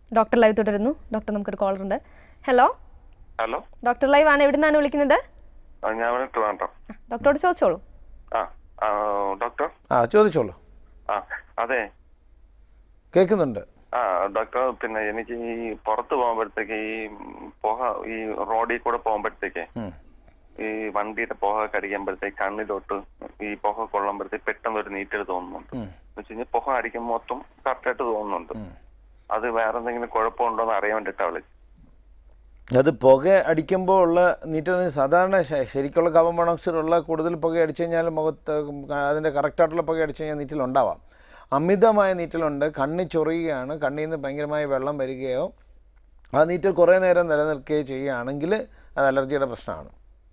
Doctor live തുടരുന്നു doctor നമുക്കൊരു caller ഉണ്ട് ഹലോ ഹലോ ഡോക്ടർ ലൈവ് ആണ് എവിടെ നിന്നാണ് വിളിക്കുന്നത് ആ, ഞാൻ ഇവിടെ ട്രിവാൻഡ്രം ഡോക്ടറോട് ചോദിച്ചോളൂ ആ ആ, ഡോക്ടർ ആ ചോദിച്ചോളൂ ആ അതെ കേൾക്കുന്നുണ്ട് ആ ഡോക്ടർ പിന്നെ എനിക്ക് ഈ പുറത്ത് പോകുമ്പോഴത്തേക്ക് ഈ പുക ഈ റോഡിൽ കൂടെ പോകുമ്പോഴത്തേക്ക് ഉം. ഈ വണ്ടിയുടെ പുക കടിക്കുമ്പോഴത്തേക്ക് കണ്ണിലോട്ട് ഈ പുക കൊള്ളുമ്പോഴത്തേക്ക് പെട്ടെന്ന് ഒരു നീറ്റൽ തോന്നുന്നുണ്ട് എന്ന് വെച്ച് കഴിഞ്ഞാൽ പുക അടിക്കുമ്പോൾ മൊത്തം കറക്റ്റായിട്ട് തോന്നുന്നുണ്ട് അത് വേറെ എന്തെങ്കിലും കുഴപ്പമുണ്ടോ എന്ന് അറിയാൻ വേണ്ടിയിട്ടാ വിളിച്ചത് അത് പുക അടിക്കുമ്പോൾ ഉള്ള നീറ്റ് സാധാരണ ശ- ശരിക്കുള്ള കാർബൺ മോണോക്സൈഡ് ഉള്ള കൂടുതൽ പുക അടിച്ചു കഴിഞ്ഞാൽ മുഖത്ത് അതിൻ്റെ കറക്റ്റായിട്ടുള്ള പുക അടിച്ചു കഴിഞ്ഞാൽ നീറ്റിലുണ്ടാവാം അമിതമായ നീറ്റലുണ്ട് കണ്ണി ചൊറിയുകയാണ് കണ്ണിൽ നിന്ന് ഭയങ്കരമായ വെള്ളം വരികയോ ആ നീറ്റൽ കുറേ നേരം നിലനിൽക്കുകയോ ചെയ്യുകയാണെങ്കിൽ അത് അലർജിയുടെ പ്രശ്നമാണ്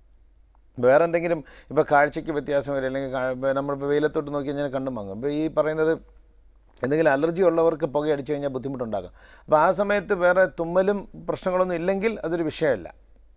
വേറെ എന്തെങ്കിലും ഇപ്പോൾ കാഴ്ചയ്ക്ക് വ്യത്യാസം വരും അല്ലെങ്കിൽ കാ- ഇപ്പൊ നമ്മളിപ്പോൾ വെയിലത്തോട്ട് നോക്കി കഴിഞ്ഞാൽ കണ്ടും മങ്ങും ഇപ്പോൾ ഈ പറയുന്നത് എന്തെങ്കിലും അലർജി ഉള്ളവർക്ക് പുക അടിച്ചു കഴിഞ്ഞാൽ ബുദ്ധിമുട്ടുണ്ടാകും അപ്പോൾ ആ സമയത്ത് വേറെ തുമ്മലും പ്രശ്നങ്ങളൊന്നും ഇല്ലെങ്കിൽ അതൊരു വിഷയമല്ല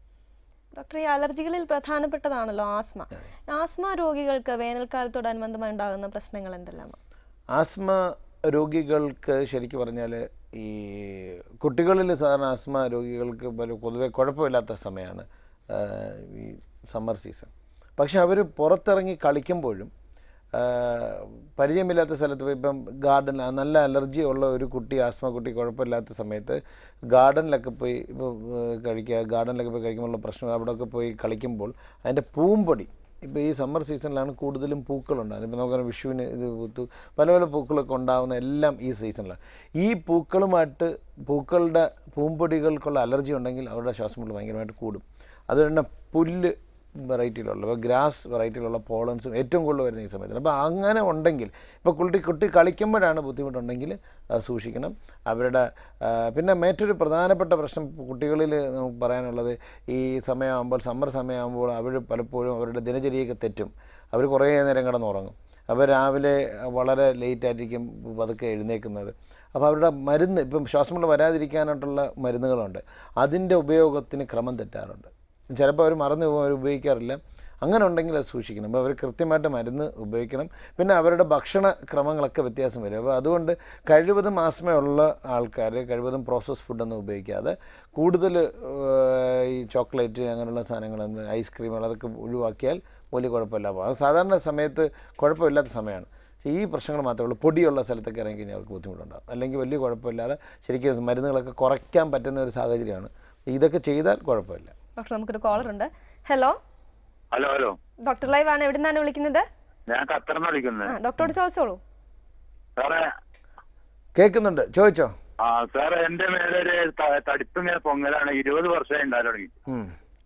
ഡോക്ടർ ഈ അലർജികളിൽ പ്രധാനപ്പെട്ടതാണല്ലോ ആസ്മ ആസ്മ രോഗികൾക്ക് വേനൽക്കാലത്തോടനുബന്ധമായി ഉണ്ടാകുന്ന പ്രശ്നങ്ങൾ എന്തെല്ലാമാണ് ആസ്മ രോഗികൾക്ക് ശരിക്കും പറഞ്ഞാൽ ഈ കുട്ടികളിൽ സാധാരണ ആസ്മ രോഗികൾക്ക് പല പൊതുവെ കുഴപ്പമില്ലാത്ത സമയമാണ് ആ, ഈ സമ്മർ സീസൺ പക്ഷെ അവർ പുറത്തിറങ്ങി കളിക്കുമ്പോഴും ആ, പരിചയമില്ലാത്ത സ്ഥലത്ത് പോയി ഇപ്പം ഗാർഡൻ നല്ല അലർജി ഉള്ള ഒരു കുട്ടി ആസ്മ കുട്ടി കുഴപ്പമില്ലാത്ത സമയത്ത് ഗാർഡനിലൊക്കെ പോയി ഇപ്പോൾ കഴിക്കുക ഗാർഡനിലൊക്കെ പോയി കഴിക്കുമ്പോഴുള്ള പ്രശ്നം അവിടെയൊക്കെ പോയി കളിക്കുമ്പോൾ അതിൻ്റെ പൂമ്പൊടി ഇപ്പോൾ ഈ സമ്മർ സീസണിലാണ് കൂടുതലും പൂക്കളുണ്ടാകുന്നത് ഇപ്പോൾ നമുക്ക് വിഷുവിന് ഇത് പൂത്തു പല പല പൂക്കളൊക്കെ ഉണ്ടാകുന്ന എല്ലാം ഈ സീസണിലാണ് ഈ പൂക്കളുമായിട്ട് പൂക്കളുടെ പൂമ്പൊടികൾക്കുള്ള അലർജി ഉണ്ടെങ്കിൽ അവരുടെ ശ്വാസം മുട്ടൽ ഭയങ്കരമായിട്ട് കൂടും അതുകൊണ്ട് തന്നെ പുല്ല് വെറൈറ്റിയിലുള്ള ഇപ്പോൾ ഗ്രാസ് വെറൈറ്റിയിലുള്ള പോളൻസും ഏറ്റവും കൂടുതൽ വരുന്ന ഈ സമയത്ത് അപ്പോൾ അങ്ങനെ ഉണ്ടെങ്കിൽ ഇപ്പോൾ കുട്ടി കുട്ടി കളിക്കുമ്പോഴാണ് ബുദ്ധിമുട്ടുണ്ടെങ്കിൽ അത് സൂക്ഷിക്കണം അവരുടെ ആ, പിന്നെ മറ്റൊരു പ്രധാനപ്പെട്ട പ്രശ്നം കുട്ടികളിൽ നമുക്ക് പറയാനുള്ളത് ഈ സമയമാകുമ്പോൾ സമ്മർ സമയമാകുമ്പോൾ അവർ പലപ്പോഴും അവരുടെ ദിനചര്യയൊക്കെ തെറ്റും അവർ കുറേ നേരം കിടന്നുറങ്ങും അവർ രാവിലെ വളരെ ലേറ്റായിരിക്കും പതുക്കെ എഴുന്നേക്കുന്നത് അപ്പോൾ അവരുടെ മരുന്ന് ഇപ്പം ശ്വാസമുള്ള വരാതിരിക്കാനായിട്ടുള്ള മരുന്നുകളുണ്ട് അതിൻ്റെ ഉപയോഗത്തിന് ക്രമം തെറ്റാറുണ്ട് ചിലപ്പോൾ അവർ മറന്നു പോകും അവർ ഉപയോഗിക്കാറില്ല അങ്ങനെ ഉണ്ടെങ്കിൽ അത് സൂക്ഷിക്കണം അപ്പോൾ അവർ കൃത്യമായിട്ട് മരുന്ന് ഉപയോഗിക്കണം പിന്നെ അവരുടെ ഭക്ഷണ ക്രമങ്ങളൊക്കെ വ്യത്യാസം വരും അപ്പോൾ അതുകൊണ്ട് കഴിവതും ആസ്മയുള്ള ആൾക്കാർ കഴിവതും പ്രോസസ് ഫുഡൊന്നും ഉപയോഗിക്കാതെ കൂടുതൽ ഏഹ്, ഈ ചോക്ലേറ്റ് അങ്ങനെയുള്ള സാധനങ്ങൾ ഐസ്ക്രീമുകൾ അതൊക്കെ ഒഴിവാക്കിയാൽ വലിയ കുഴപ്പമില്ല അപ്പോൾ അത് സാധാരണ സമയത്ത് കുഴപ്പമില്ലാത്ത സമയമാണ് പക്ഷേ ഈ പ്രശ്നങ്ങൾ മാത്രമേ ഉള്ളൂ പൊടിയുള്ള സ്ഥലത്തൊക്കെ ഇറങ്ങി കഴിഞ്ഞാൽ അവർക്ക് ബുദ്ധിമുട്ടുണ്ടാകും അല്ലെങ്കിൽ വലിയ കുഴപ്പമില്ലാതെ ശരിക്കും മരുന്നുകളൊക്കെ കുറയ്ക്കാൻ പറ്റുന്ന ഒരു സാഹചര്യമാണ് ഇതൊക്കെ ചെയ്താൽ കുഴപ്പമില്ല ഡോക്ടർ നമുക്കൊരു കോളർ ഉണ്ട് hello hello hello doctor live ആണ് എവിടെ നിന്നാണ് വിളിക്കുന്നത് ഞാൻ ഖത്തറിന്ന് ആ വിളിക്കുന്നത് ഡോക്ടറോട് ചോദിച്ചോളൂ സാറേ കേൾക്കുന്നുണ്ട് ചോദിച്ചോ ആ സാറേ എന്റെ മേലെ ഒരു ത- തടിപ്പ് ഇങ്ങനെ പൊങ്ങലാണ് ഇരുപത് വർഷമായി ഉണ്ടാകാൻ തുടങ്ങി ഉം.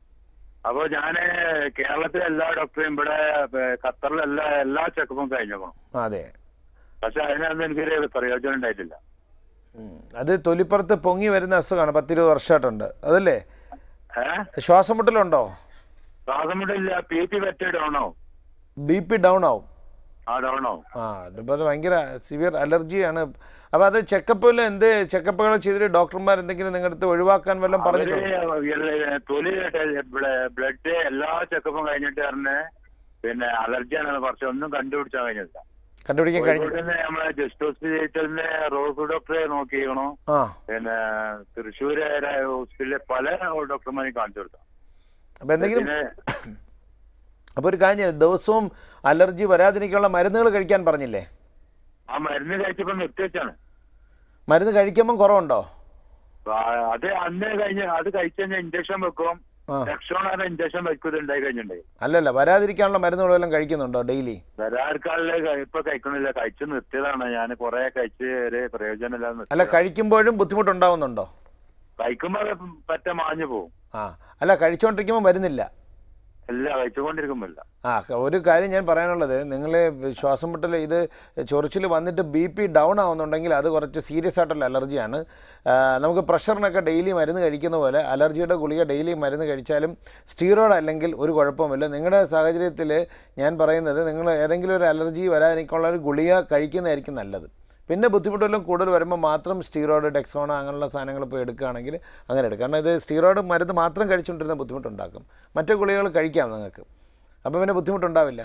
അപ്പൊ ഞാന് കേരളത്തിലെ എല്ലാ ഡോക്ടറെയും ഇവിടെ ഏ, ഖത്തറിലെ എല്ലാ എല്ലാ ചെക്കപ്പും കഴിഞ്ഞു അതെ പക്ഷെ അതിനൊന്നും എനിക്കൊരു പ്രയോജനം ഉണ്ടായിട്ടില്ല ഉം. അത് തൊലിപ്പുറത്ത് പൊങ്ങി വരുന്ന അസുഖമാണ് പത്തിരുപത് വർഷമായിട്ടുണ്ട് അതല്ലേ ഏഹ് ശ്വാസം മുട്ടലുണ്ടോ ശ്വാസമുട്ടില്ല പി പി പറ്റ ഡൗണോ ബി പി ഡൗൺ ആവും ആ ഡൗണോ ആ അതിപ്പോൾ അത് ഭയങ്കര സിവിയർ അലർജിയാണ് അപ്പോൾ അത് ചെക്കപ്പിൽ എന്ത് ചെക്കപ്പുകൾ ചെയ്തിട്ട് ഡോക്ടർമാർ എന്തെങ്കിലും നിങ്ങളുടെ അടുത്ത് ഒഴിവാക്കാൻ വല്ലതും അവര് പറഞ്ഞിട്ടുണ്ടോ തൊലി ബ്ലഡ് എല്ലാ ചെക്കപ്പും കഴിഞ്ഞിട്ട് പറഞ്ഞ് പിന്നെ അലർജിയാണ് പക്ഷെ ഒന്നും കണ്ടുപിടിച്ചാൽ കഴിഞ്ഞില്ല കണ്ടുപിടിക്കാൻ കഴിഞ്ഞു കോഴിക്കോട് നമ്മളെ ജസ്റ്റ് ഹോസ്പിറ്റലിലെ റോസ് ഡോക്ടറെ നോക്കിക്കണോ ആ പിന്നെ തൃശ്ശൂര് ഹോസ്പിറ്റലിലെ പല ഡോക്ടർമാരെയും കാണിച്ചു കൊടുത്തു അപ്പോൾ എന്തെങ്കിലും പിന്നെ അപ്പോൾ ഒരു കാര്യം ചെയ്യ്, ദിവസവും അലർജി വരാതിരിക്കാനുള്ള മരുന്നുകൾ കഴിക്കാൻ പറഞ്ഞില്ലേ ആ മരുന്ന് കഴിച്ചപ്പോ നിർത്തിവെച്ചാണ് മരുന്ന് കഴിക്കുമ്പം കുറവുണ്ടോ ആ, അത് അന്ന് കഴിഞ്ഞ് അത് കഴിച്ചു കഴിഞ്ഞാൽ ഇഞ്ചക്ഷൻ വെക്കും ആ. രക്ഷോണാണ് ഇഞ്ചക്ഷൻ വെക്കുന്നത് ഉണ്ടായി കഴിഞ്ഞിട്ടുണ്ടായി അല്ലല്ല വരാതിരിക്കാനുള്ള മരുന്നുകളെല്ലാം കഴിക്കുന്നുണ്ടോ ഡെയിലി വരാർക്കാളില് ഇപ്പൊ കഴിക്കണില്ല കഴിച്ചു നിർത്തിയതാണ് ഞാൻ കുറെ കഴിച്ച് ഒരു പ്രയോജനമില്ലാതെ നിർത്തി. അല്ല കഴിക്കുമ്പോഴും ബുദ്ധിമുട്ടുണ്ടാവുന്നുണ്ടോ കഴിക്കുമ്പോ അത് പറ്റ മാഞ്ഞു പോകും ആ അല്ല കഴിച്ചുകൊണ്ടിരിക്കുമ്പോൾ വരുന്നില്ല ഇല്ല കഴിച്ചുകൊണ്ടിരിക്കുമ്പോല്ല ആ ക- ഒരു കാര്യം ഞാൻ പറയാനുള്ളത് നിങ്ങൾ ശ്വാസം മുട്ടൽ ഇത് ചൊറിച്ചിൽ വന്നിട്ട് ബി പി ഡൗൺ ആവുന്നുണ്ടെങ്കിൽ അത് കുറച്ച് സീരിയസ് ആയിട്ടുള്ള അലർജിയാണ് ആ, നമുക്ക് പ്രഷറിനൊക്കെ ഡെയിലി മരുന്ന് കഴിക്കുന്ന പോലെ അലർജിയുടെ ഗുളിക ഡെയിലി മരുന്ന് കഴിച്ചാലും സ്റ്റീറോയിഡ് അല്ലെങ്കിൽ ഒരു കുഴപ്പമില്ല നിങ്ങളുടെ സാഹചര്യത്തിൽ ഞാൻ പറയുന്നത് നിങ്ങൾ ഏതെങ്കിലും ഒരു അലർജി വരാതിരിക്കാനുള്ള ഒരു ഗുളിക കഴിക്കുന്നതായിരിക്കും നല്ലത് പിന്നെ ബുദ്ധിമുട്ടെല്ലാം കൂടുതൽ വരുമ്പോൾ മാത്രം സ്റ്റീറോയിഡ് ഡെക്സോണ അങ്ങനെയുള്ള സാധനങ്ങൾ ഇപ്പോൾ എടുക്കുകയാണെങ്കിൽ അങ്ങനെ എടുക്കാം കാരണം ഇത് സ്റ്റീറോയിഡ് മരുന്ന് മാത്രം കഴിച്ചുകൊണ്ടിരുന്ന ബുദ്ധിമുട്ടുണ്ടാക്കും മറ്റു ഗുളികകൾ കഴിക്കാം നിങ്ങൾക്ക് അപ്പോൾ പിന്നെ ബുദ്ധിമുട്ടുണ്ടാവില്ല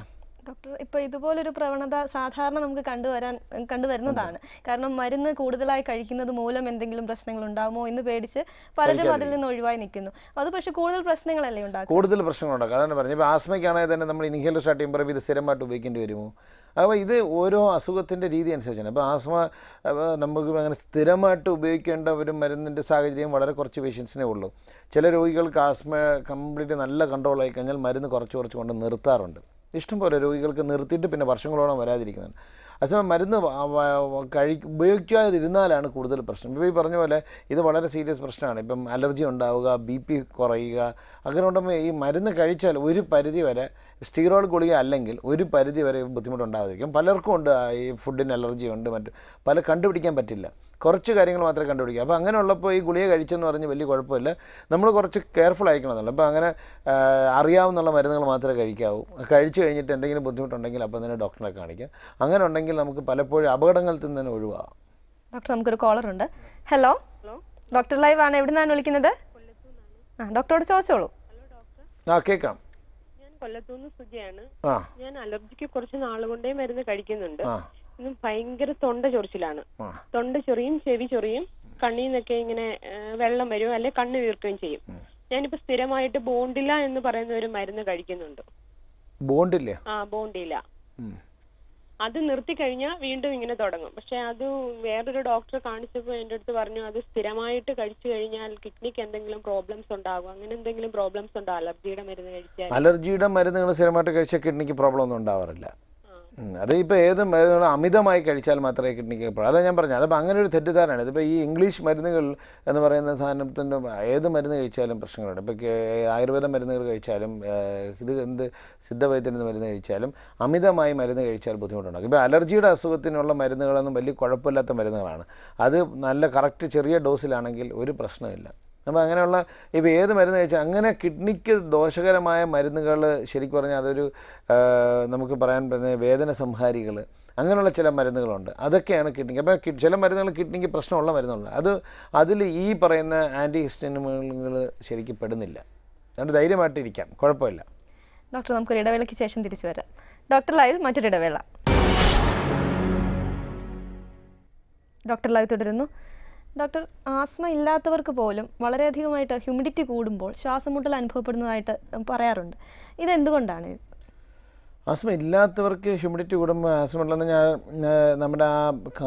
ഡോക്ടർ ഇപ്പൊ ഇതുപോലൊരു പ്രവണത സാധാരണ നമുക്ക് കണ്ടുവരാൻ കണ്ടുവരുന്നതാണ് കാരണം മരുന്ന് കൂടുതലായി കഴിക്കുന്നത് മൂലം എന്തെങ്കിലും പ്രശ്നങ്ങൾ ഉണ്ടാകുമോ എന്ന് പേടിച്ച് പലരും അതിൽ നിന്ന് ഒഴിവായി നിൽക്കുന്നു അത് പക്ഷെ കൂടുതൽ പ്രശ്നങ്ങളല്ലേ ഉണ്ടാക്കും കൂടുതൽ പ്രശ്നങ്ങളുണ്ടാക്കും അതാണ് പറഞ്ഞത് ഇപ്പോൾ ആസ്മയ്ക്കാണെങ്കിൽ തന്നെ നമ്മൾ ഇൻഹേലർ സ്റ്റാർട്ട് ചെയ്യുമ്പോൾ ഇത് സ്ഥിരമായിട്ട് ഉപയോഗിക്കേണ്ടി വരുമോ അപ്പോൾ ഇത് ഓരോ അസുഖത്തിൻ്റെ രീതി അനുസരിച്ചാണ് അപ്പോൾ ആസ്മ അപ്പോൾ നമുക്ക് അങ്ങനെ സ്ഥിരമായിട്ട് ഉപയോഗിക്കേണ്ട ഒരു മരുന്നിൻ്റെ സാഹചര്യം വളരെ കുറച്ച് പേഷ്യൻസിനേ ഉള്ളൂ ചില രോഗികൾക്ക് ആസ്മ കംപ്ലീറ്റ് നല്ല കൺട്രോൾ ആയി കഴിഞ്ഞാൽ മരുന്ന് കുറച്ച് കുറച്ച് കൊണ്ട് നിർത്താറുണ്ട് ഇഷ്ടംപോലെ രോഗികൾക്ക് നിർത്തിയിട്ട് പിന്നെ വർഷങ്ങളോളം വരാതിരിക്കുന്നുണ്ട് അതേസമയം മരുന്ന് വ- വ- കഴി ഉപയോഗിക്കാതിരുന്നാലാണ് കൂടുതൽ പ്രശ്നം ഇപ്പോൾ ഈ പറഞ്ഞ പോലെ ഇത് വളരെ സീരിയസ് പ്രശ്നമാണ് ഇപ്പം അലർജി ഉണ്ടാവുക ബി പി കുറയുക അങ്ങനെ ഉണ്ടാകുമ്പോൾ ഈ മരുന്ന് കഴിച്ചാൽ ഒരു പരിധി വരെ സ്റ്റീറോയിഡ് ഗുളിക അല്ലെങ്കിൽ ഒരു പരിധി വരെ ബുദ്ധിമുട്ടുണ്ടാവാതിരിക്കും പലർക്കും ഉണ്ട് ആ ഈ ഫുഡിന് അലർജി ഉണ്ട് മറ്റ് പല കണ്ടുപിടിക്കാൻ പറ്റില്ല കുറച്ച് കാര്യങ്ങൾ മാത്രമേ കണ്ടുപിടിക്കൂ അപ്പോൾ അങ്ങനെ ഉള്ളപ്പോൾ ഈ ഗുളിക കഴിച്ചെന്ന് പറഞ്ഞ് വലിയ കുഴപ്പമില്ല നമ്മൾ കുറച്ച് കെയർഫുൾ ആയിരിക്കണമെന്നുള്ളൂ അപ്പോൾ അങ്ങനെ ആ, അറിയാവുന്നുള്ള മരുന്നുകൾ മാത്രമേ കഴിക്കാവൂ കഴിച്ചു കഴിഞ്ഞിട്ട് എന്തെങ്കിലും ബുദ്ധിമുട്ടുണ്ടെങ്കിൽ അപ്പം തന്നെ ഡോക്ടറെ കാണിക്കാം അങ്ങനെ ഉണ്ടെങ്കിൽ നമുക്ക് പലപ്പോഴും അപകടങ്ങളിൽ നിന്ന് തന്നെ ഒഴിവാകാം ഡോക്ടർ നമുക്കൊരു കോളർ ഉണ്ട് ഹലോ ഡോക്ടർ ലൈവ് ആണ് എവിടെ നിന്നാണ് വിളിക്കുന്നത് ആ ഡോക്ടറോട് ചോദിച്ചോളൂ ആ കേൾക്കാം ഞാൻ കൊല്ലത്തുനിന്ന് സുജയാണ് ആ ഞാൻ അലർജിക്ക് കുറച്ച് നാളുകൊണ്ടേ മരുന്ന് കഴിക്കുന്നുണ്ട് ആ ഇന്നും ഭയങ്കര തൊണ്ട ചൊറിച്ചിലാണ് ആ തൊണ്ട ചൊറിയും ചെവി ചൊറിയും കണ്ണിൽ നിന്നൊക്കെ ഇങ്ങനെ ആ, വെള്ളം വരും അല്ലെ കണ്ണ് വീർക്കുകയും ചെയ്യും ഞാനിപ്പോ സ്ഥിരമായിട്ട് ബോണ്ടില എന്ന് പറയുന്ന ഒരു മരുന്ന് കഴിക്കുന്നുണ്ട് ബോണ്ടില്ലേ ആ ബോണ്ടില ഉം. അത് നിർത്തി കഴിഞ്ഞാൽ വീണ്ടും ഇങ്ങനെ തുടങ്ങും പക്ഷെ അത് വേറൊരു ഡോക്ടറെ കാണിച്ചപ്പോൾ എൻ്റെ അടുത്ത് പറഞ്ഞു അത് സ്ഥിരമായിട്ട് കഴിച്ചു കഴിഞ്ഞാൽ കിഡ്നിക്ക് എന്തെങ്കിലും പ്രോബ്ലംസ് ഉണ്ടാകും അങ്ങനെ എന്തെങ്കിലും പ്രോബ്ലംസ് ഉണ്ടോ അലർജിയുടെ മരുന്ന് കഴിച്ചാൽ അലർജിയുടെ മരുന്നുകൾ സ്ഥിരമായിട്ട് കഴിച്ചാൽ കിഡ്നിക്ക് പ്രോബ്ലം ഒന്നും ഉണ്ടാവാറില്ല ഉം. അത് ഇപ്പോൾ ഏത് മരുന്നുകൾ അമിതമായി കഴിച്ചാൽ മാത്രമേ കിഡ്നിക്ക് പ്രോബ്ലം അതാ ഞാൻ പറഞ്ഞത് അതപ്പോൾ അങ്ങനെ ഒരു തെറ്റിദ്ധാരണയാണ് ഇതിപ്പോൾ ഈ ഇംഗ്ലീഷ് മരുന്നുകൾ എന്ന് പറയുന്ന സാധനത്തിൻ്റെ ഏത് മരുന്ന് കഴിച്ചാലും പ്രശ്നങ്ങളുണ്ട് ഇപ്പോൾ ആയുർവേദ മരുന്നുകൾ കഴിച്ചാലും ഏഹ്, ഇത് എന്ത് സിദ്ധവൈദ്യൻ്റെ മരുന്ന് കഴിച്ചാലും അമിതമായി മരുന്ന് കഴിച്ചാൽ ബുദ്ധിമുട്ടുണ്ടാകും ഇപ്പോൾ അലർജിയുടെ അസുഖത്തിനുള്ള മരുന്നുകളൊന്നും വലിയ കുഴപ്പമില്ലാത്ത മരുന്നുകളാണ് അത് നല്ല കറക്റ്റ് ചെറിയ ഡോസിലാണെങ്കിൽ ഒരു പ്രശ്നമില്ല അപ്പോൾ അങ്ങനെയുള്ള ഇപ്പോൾ ഏത് മരുന്ന് കഴിച്ചാൽ അങ്ങനെ കിഡ്നിക്ക് ദോഷകരമായ മരുന്നുകൾ ശരിക്കും പറഞ്ഞാൽ അതൊരു ആ, നമുക്ക് പറയാൻ പറ്റുന്ന വേദന സംഹാരികൾ അങ്ങനെയുള്ള ചില മരുന്നുകളുണ്ട് അതൊക്കെയാണ് കിഡ്നിക്ക് അപ്പോൾ കി- ചില മരുന്നുകൾ കിഡ്നിക്ക് പ്രശ്നമുള്ള മരുന്നുണ്ട് അത് അതിൽ ഈ പറയുന്ന ആൻറ്റി ഹിസ്റ്റമിനുകൾ ശരിക്കും പെടുന്നില്ല അതുകൊണ്ട് ധൈര്യമായിട്ടിരിക്കാം കുഴപ്പമില്ല ഡോക്ടർ നമുക്കൊരു ഇടവേളയ്ക്ക് ശേഷം തിരിച്ചു വരാം ഡോക്ടർ ലൈവ് മറ്റൊരു ഇടവേള ഡോക്ടർ ലൈവ് തുടരുന്നു ഡോക്ടർ ആസ്മ ഇല്ലാത്തവർക്ക് പോലും വളരെയധികമായിട്ട് ഹ്യൂമിഡിറ്റി കൂടുമ്പോൾ ശ്വാസമുട്ടൽ അനുഭവപ്പെടുന്നതായിട്ട് പറയാറുണ്ട് ഇതെന്തുകൊണ്ടാണ് ആസ്മ ഇല്ലാത്തവർക്ക് ഹ്യൂമിഡിറ്റി കൂടുമ്പോൾ ആസ്മ ഉള്ളതെന്ന് ഞാൻ ഞാൻ നമ്മുടെ ആ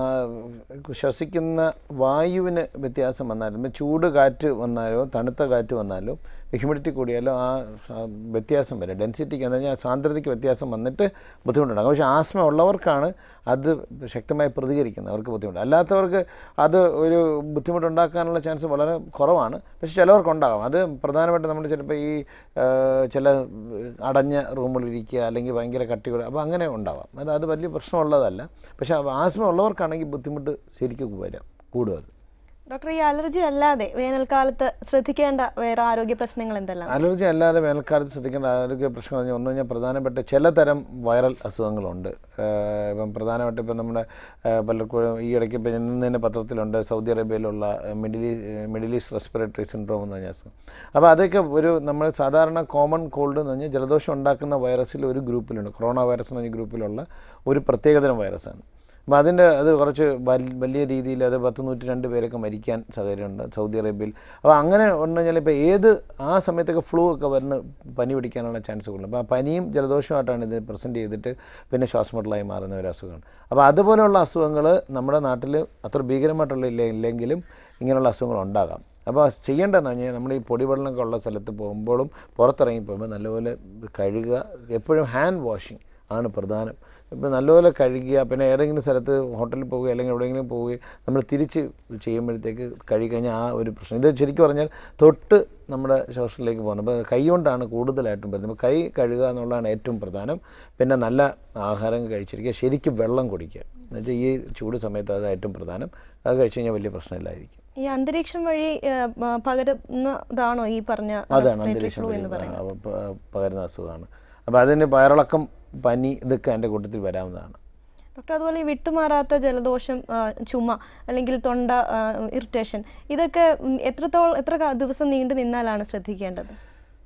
കാ- ശ്വസിക്കുന്ന വായുവിന് വ്യത്യാസം വന്നാലും ഇപ്പം ചൂട് കാറ്റ് വന്നാലോ തണുത്ത കാറ്റ് വന്നാലോ ഹ്യൂമിഡിറ്റി കൂടിയാലോ ആ സ- വ്യത്യാസം വരും ഡെൻസിറ്റിക്ക് എന്ന് പറഞ്ഞാൽ സാന്ദ്രതയ്ക്ക് വ്യത്യാസം വന്നിട്ട് ബുദ്ധിമുട്ടുണ്ടാകും പക്ഷേ ആസ്മ ഉള്ളവർക്കാണ് അത് ശക്തമായി പ്രതികരിക്കുന്നത് അവർക്ക് ബുദ്ധിമുട്ട് അല്ലാത്തവർക്ക് അത് ഒരു ബുദ്ധിമുട്ടുണ്ടാക്കാനുള്ള ചാൻസ് വളരെ കുറവാണ് പക്ഷേ ചിലവർക്കുണ്ടാകാം അത് പ്രധാനമായിട്ടും നമ്മൾ ചിലപ്പോൾ ഈ ആ, ചില അടഞ്ഞ റൂമുകളിരിക്കുക അല്ലെങ്കിൽ ഭയങ്കര കട്ടികൾ അപ്പോൾ അങ്ങനെ ഉണ്ടാവാം അത് അത് വലിയ പ്രശ്നമുള്ളതല്ല പക്ഷേ ആസ്മ ഉള്ളവർക്കാണെങ്കിൽ ബുദ്ധിമുട്ട് ശരിക്കും വരാം കൂടും അത് ഡോക്ടർ ഈ അലർജി അല്ലാതെ വേനൽക്കാലത്ത് ശ്രദ്ധിക്കേണ്ട വേറെ ആരോഗ്യ പ്രശ്നങ്ങൾ എന്തെല്ലാം അലർജി അല്ലാതെ വേനൽക്കാലത്ത് ശ്രദ്ധിക്കേണ്ട ആരോഗ്യ പ്രശ്നം എന്ന് പറഞ്ഞാൽ ഒന്ന് കഴിഞ്ഞാൽ പ്രധാനപ്പെട്ട ചിലതരം വൈറൽ അസുഖങ്ങളുണ്ട് ഏഹ് ഇപ്പം പ്രധാനമായിട്ടും ഇപ്പം നമ്മുടെ ഏഹ് പലർക്കും ഈ ഇടയ്ക്ക് ഇപ്പം ഇന്ന് തന്നെ പത്രത്തിലുണ്ട് സൗദി അറേബ്യയിലുള്ള മിഡിൽ ഈ മിഡിൽ ഈസ്റ്റ് റെസ്പിറേറ്ററി സിൻഡ്രോം എന്ന് പറഞ്ഞ അസുഖം അപ്പോൾ അതൊക്കെ ഒരു നമ്മൾ സാധാരണ കോമൺ കോൾഡ് എന്ന് പറഞ്ഞാൽ ജലദോഷം ഉണ്ടാക്കുന്ന വൈറസിൽ ഒരു ഗ്രൂപ്പിലുണ്ട് കൊറോണ വൈറസ് എന്ന് പറഞ്ഞ ഗ്രൂപ്പിലുള്ള ഒരു പ്രത്യേകതരം വൈറസാണ് അപ്പോൾ അതിൻ്റെ അത് കുറച്ച് വൽ- വലിയ രീതിയിൽ അത് പത്ത് നൂറ്റി രണ്ട് പേരൊക്കെ മരിക്കാൻ സാഹചര്യമുണ്ട് സൗദി അറേബ്യയിൽ അപ്പോൾ അങ്ങനെ ഉണ്ട് കഴിഞ്ഞാൽ ഇപ്പോൾ ഏത് ആ സമയത്തൊക്കെ ഫ്ലൂ ഒക്കെ വരുന്ന പനി പിടിക്കാനുള്ള ചാൻസ് കൂടുതൽ അപ്പോൾ ആ പനിയും ജലദോഷമായിട്ടാണ് ഇത് പ്രസൻറ്റ് ചെയ്തിട്ട് പിന്നെ ശ്വാസമുട്ടലായി മാറുന്ന ഒരു അസുഖമാണ് അപ്പോൾ അതുപോലെയുള്ള അസുഖങ്ങൾ നമ്മുടെ നാട്ടിൽ അത്ര ഭീകരമായിട്ടുള്ള ഇല്ല ഇല്ലെങ്കിലും ഇങ്ങനെയുള്ള അസുഖങ്ങൾ ഉണ്ടാകാം അപ്പോൾ ചെയ്യേണ്ടതെന്ന് പറഞ്ഞാൽ നമ്മൾ ഈ പൊടിവെള്ളമൊക്കെ ഉള്ള സ്ഥലത്ത് പോകുമ്പോഴും പുറത്തിറങ്ങി പോകുമ്പോൾ നല്ലപോലെ കഴുകുക എപ്പോഴും ഹാൻഡ് വാഷിംഗ് ആണ് പ്രധാനം ഇപ്പോൾ നല്ലപോലെ കഴുകുക പിന്നെ ഏതെങ്കിലും സ്ഥലത്ത് ഹോട്ടലിൽ പോവുക അല്ലെങ്കിൽ എവിടെയെങ്കിലും പോവുകയും നമ്മൾ തിരിച്ച് ചെയ്യുമ്പോഴത്തേക്ക് കഴുകിക്കഴിഞ്ഞാൽ ആ ഒരു പ്രശ്നം ഇത് ശരിക്കും പറഞ്ഞാൽ തൊട്ട് നമ്മുടെ ശ്വാസത്തിലേക്ക് പോകുന്നത് അപ്പോൾ കൈ കൊണ്ടാണ് കൂടുതലായിട്ടും വരുന്നത് അപ്പോൾ കൈ കഴുകുക എന്നുള്ളതാണ് ഏറ്റവും പ്രധാനം പിന്നെ നല്ല ആഹാരം കഴിച്ചിരിക്കുക ശരിക്കും വെള്ളം കുടിക്കുക എന്നുവെച്ചാൽ ഈ ചൂട് സമയത്ത് അത് ഏറ്റവും പ്രധാനം അത് കഴിച്ച് കഴിഞ്ഞാൽ വലിയ പ്രശ്നമില്ലായിരിക്കും ഈ അന്തരീക്ഷം വഴി ഏഹ്, മ- പകരുന്നതാണോ ഈ പറഞ്ഞ അതാണ് respiratory അന്തരീക്ഷം flu വഴി എന്ന് പറയുന്നത് പ- പ- പകരുന്ന അസുഖമാണ് അപ്പോൾ അതിന് വയറിളക്കം പനി ഇതൊക്കെ എൻ്റെ കൂട്ടത്തിൽ വരാവുന്നതാണ് ഡോക്ടർ അതുപോലെ ഈ വിട്ടുമാറാത്ത ജലദോഷം ആ, ചുമ അല്ലെങ്കിൽ തൊണ്ട ഇറിറ്റേഷൻ ഇതൊക്കെ ഉം, എത്രത്തോളം എത്ര കാ- ദിവസം നീണ്ടു നിന്നാലാണ് ശ്രദ്ധിക്കേണ്ടത്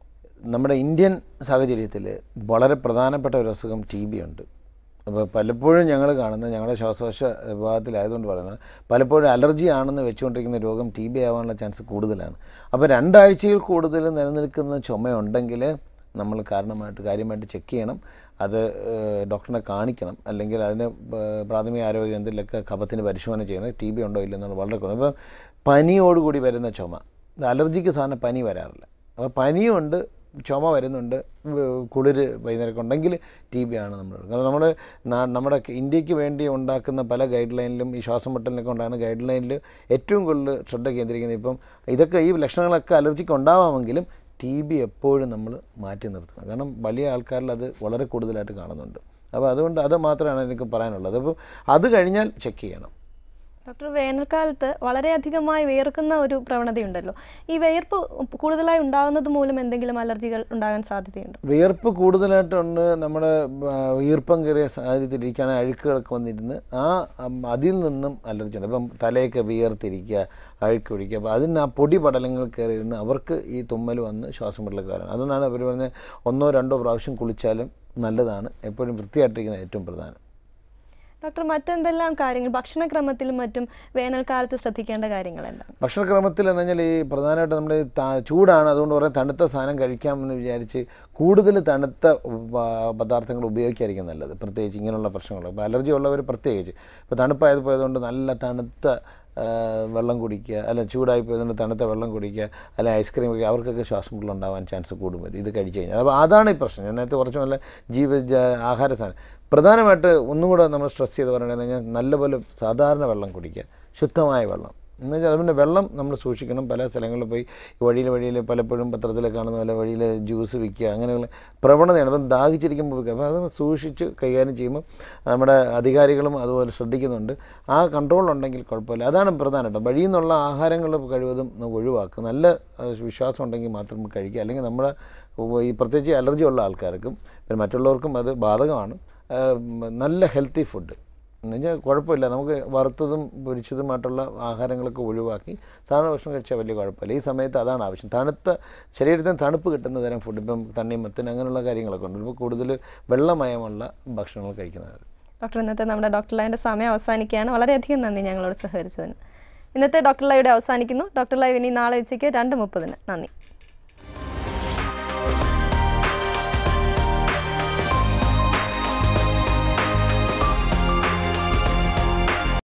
നമ്മുടെ ഇന്ത്യൻ സാഹചര്യത്തിൽ വളരെ പ്രധാനപ്പെട്ട ഒരു അസുഖം ടി ബി ഉണ്ട് അപ്പോൾ പലപ്പോഴും ഞങ്ങൾ കാണുന്ന ഞങ്ങളുടെ ശ്വാസകോശ വിഭാഗത്തിലായതുകൊണ്ട് പറയുന്നത് പലപ്പോഴും അലർജി ആണെന്ന് വെച്ചുകൊണ്ടിരിക്കുന്ന രോഗം ടി ബി ആവാനുള്ള ചാൻസ് കൂടുതലാണ് അപ്പോൾ രണ്ടാഴ്ചയിൽ കൂടുതൽ നിലനിൽക്കുന്ന ചുമയുണ്ടെങ്കിൽ നമ്മൾ കാരണമായിട്ട് കാര്യമായിട്ട് ചെക്ക് ചെയ്യണം അത് ഏഹ്, ഡോക്ടറിനെ കാണിക്കണം അല്ലെങ്കിൽ അതിന് ഏഹ്, പ്രാഥമിക ആരോഗ്യ കേന്ദ്രത്തിലൊക്കെ കഫത്തിന് പരിശോധന ചെയ്യണം ടി ബി ഉണ്ടോ ഇല്ലെന്നുള്ള വളരെ കുറവ് ഇപ്പം പനിയോടുകൂടി വരുന്ന ചുമ അലർജിക്ക് സാധാരണ പനി വരാറില്ല അപ്പോൾ പനിയുണ്ട് ചുമ വരുന്നുണ്ട് വ- കുളിര് വൈകുന്നേരമൊക്കെ ഉണ്ടെങ്കിൽ ടി ബി ആണ് നമ്മൾ കാരണം നമ്മുടെ നാ- നമ്മുടെ ഇന്ത്യക്ക് വേണ്ടി ഉണ്ടാക്കുന്ന പല ഗൈഡ് ലൈനിലും ഈ ശ്വാസം മുട്ടലിനൊക്കെ ഉണ്ടാകുന്ന ഗൈഡ് ലൈനിൽ ഏറ്റവും കൂടുതൽ ശ്രദ്ധ കേന്ദ്രീകരിക്കുന്നത് ഇപ്പം ഇതൊക്കെ ഈ ലക്ഷണങ്ങളൊക്കെ അലർജിക്ക് ഉണ്ടാവാമെങ്കിലും ടി ബി എപ്പോഴും നമ്മൾ മാറ്റി നിർത്തണം കാരണം വലിയ ആൾക്കാരിൽ അത് വളരെ കൂടുതലായിട്ട് കാണുന്നുണ്ട് അപ്പോൾ അതുകൊണ്ട് അത് മാത്രമാണ് എനിക്ക് പറയാനുള്ളത് അപ്പോൾ അത് കഴിഞ്ഞാൽ ചെക്ക് ചെയ്യണം ഡോക്ടർ വേനൽക്കാലത്ത് വളരെയധികമായി വിയർക്കുന്ന ഒരു പ്രവണതയുണ്ടല്ലോ ഈ വിയർപ്പ് കൂടുതലായി ഉണ്ടാകുന്നത് മൂലം എന്തെങ്കിലും അലർജികൾ ഉണ്ടാകാൻ സാധ്യതയുണ്ടോ വിയർപ്പ് കൂടുതലായിട്ടുണ്ട് നമ്മുടെ ആ, ഈർപ്പം കയറിയ സാഹചര്യത്തിലിരിക്കുകയാണ് അഴുക്കുകളൊക്കെ വന്നിരുന്ന് ആ ഉം, അതിൽ നിന്നും അലർജി ഉണ്ട് ഇപ്പം തലയൊക്കെ വിയർത്തിരിക്കുക അഴുക്ക് പിടിക്കുക അപ്പോൾ അതിന് ആ പൊടി പടലങ്ങൾ കയറി ഇരുന്ന് അവർക്ക് ഈ തുമ്മൽ വന്ന് ശ്വാസം മുട്ടലൊക്കെ വരണം അതുകൊണ്ടാണ് അവർ പറഞ്ഞത് ഒന്നോ രണ്ടോ പ്രാവശ്യം കുളിച്ചാലും നല്ലതാണ് എപ്പോഴും വൃത്തിയായിട്ടിരിക്കുന്നത് ഏറ്റവും പ്രധാനം ഡോക്ടർ മറ്റെന്തെല്ലാം കാര്യങ്ങൾ ഭക്ഷണക്രമത്തിലും മറ്റും വേനൽക്കാലത്ത് ശ്രദ്ധിക്കേണ്ട കാര്യങ്ങൾ എന്താണ് ഭക്ഷണക്രമത്തിൽ എന്ന് പറഞ്ഞാൽ ഈ പ്രധാനമായിട്ട് നമ്മുടെ ഈ ത- ചൂടാണ് അതുകൊണ്ട് കുറേ തണുത്ത സാധനം കഴിക്കാമെന്ന് വിചാരിച്ച് കൂടുതൽ തണുത്ത പ- പദാർത്ഥങ്ങൾ ഉപയോഗിക്കായിരിക്കും നല്ലത് പ്രത്യേകിച്ച് ഇങ്ങനെയുള്ള പ്രശ്നങ്ങൾ ഇപ്പോൾ അലർജി ഉള്ളവർ പ്രത്യേകിച്ച് ഇപ്പോൾ തണുപ്പായത് പോയതുകൊണ്ട് നല്ല തണുത്ത ആ, വെള്ളം കുടിക്കുക അല്ല ചൂടായി പോയതുകൊണ്ട് തണുത്ത വെള്ളം കുടിക്കുക അല്ല ഐസ്ക്രീം കഴിക്കുക അവർക്കൊക്കെ ശ്വാസം മുട്ടൽ ഉണ്ടാവാൻ ചാൻസ് കൂടും വരും ഇത് കഴിച്ച് കഴിഞ്ഞാൽ അപ്പോൾ അതാണ് ഈ പ്രശ്നം ഞാൻ നേരത്തെ കുറച്ച് നല്ല ജീവ ജ- ആഹാര സാധനം പ്രധാനമായിട്ട് ഒന്നും കൂടെ നമ്മൾ സ്ട്രെസ് ചെയ്ത് പറയണമെന്ന് കഴിഞ്ഞാൽ നല്ലപോലെ സാധാരണ വെള്ളം കുടിക്കുക ശുദ്ധമായ വെള്ളം എന്ന് വെച്ചാൽ അതുകൊണ്ട് വെള്ളം നമ്മൾ സൂക്ഷിക്കണം പല സ്ഥലങ്ങളിൽ പോയി വഴിയിൽ വഴിയിൽ പലപ്പോഴും പത്രത്തിലൊക്കെ കാണുന്ന പോലെ വഴിയിൽ ജ്യൂസ് വിൽക്കുക അങ്ങനെയുള്ള പ്രവണതയാണ് അപ്പം ദാഹിച്ചിരിക്കുമ്പോൾ വിൽക്കുക അപ്പോൾ അത് സൂക്ഷിച്ച് കൈകാര്യം ചെയ്യുമ്പോൾ നമ്മുടെ അധികാരികളും അതുപോലെ ശ്രദ്ധിക്കുന്നുണ്ട് ആ കൺട്രോൾ ഉണ്ടെങ്കിൽ കുഴപ്പമില്ല അതാണ് പ്രധാനം കേട്ടോ വഴിയിൽ നിന്നുള്ള ആഹാരങ്ങൾ കഴിവതും നമുക്ക് ഒഴിവാക്കുക നല്ല അഹ് വിശ്വാസം ഉണ്ടെങ്കിൽ മാത്രം നമുക്ക് കഴിക്കുക അല്ലെങ്കിൽ നമ്മുടെ ഈ പ്രത്യേകിച്ച് അലർജി ഉള്ള ആൾക്കാർക്കും പിന്നെ മറ്റുള്ളവർക്കും അത് ബാധകമാണ് ആഹ് നല്ല ഹെൽത്തി ഫുഡ് എന്നുവെച്ചാൽ കുഴപ്പമില്ല നമുക്ക് വറുത്തതും പൊരിച്ചതുമായിട്ടുള്ള ആഹാരങ്ങളൊക്കെ ഒഴിവാക്കി സാധാരണ ഭക്ഷണം കഴിച്ചാൽ വലിയ കുഴപ്പമില്ല ഈ സമയത്ത് അതാണ് ആവശ്യം തണുത്ത ശരീരത്തിന് തണുപ്പ് കിട്ടുന്ന തരം ഫുഡ് ഇപ്പം തണ്ണിമത്തൻ അങ്ങനെയുള്ള കാര്യങ്ങളൊക്കെ ഉണ്ട് ഇപ്പോൾ കൂടുതൽ വെള്ളമയമുള്ള ഭക്ഷണങ്ങൾ കഴിക്കുന്നത് ഡോക്ടർ ഇന്നത്തെ നമ്മുടെ ഡോക്ടർ ലൈവിൻ്റെ സമയം അവസാനിക്കുകയാണ് വളരെയധികം നന്ദി ഞങ്ങളോട് സഹകരിച്ചതിന് ഇന്നത്തെ ഡോക്ടർ ലൈവിടെ അവസാനിക്കുന്നു ഡോക്ടർ ലൈവ് ഇനി നാളെ ഉച്ചയ്ക്ക് രണ്ട് മുപ്പതിന് നന്ദി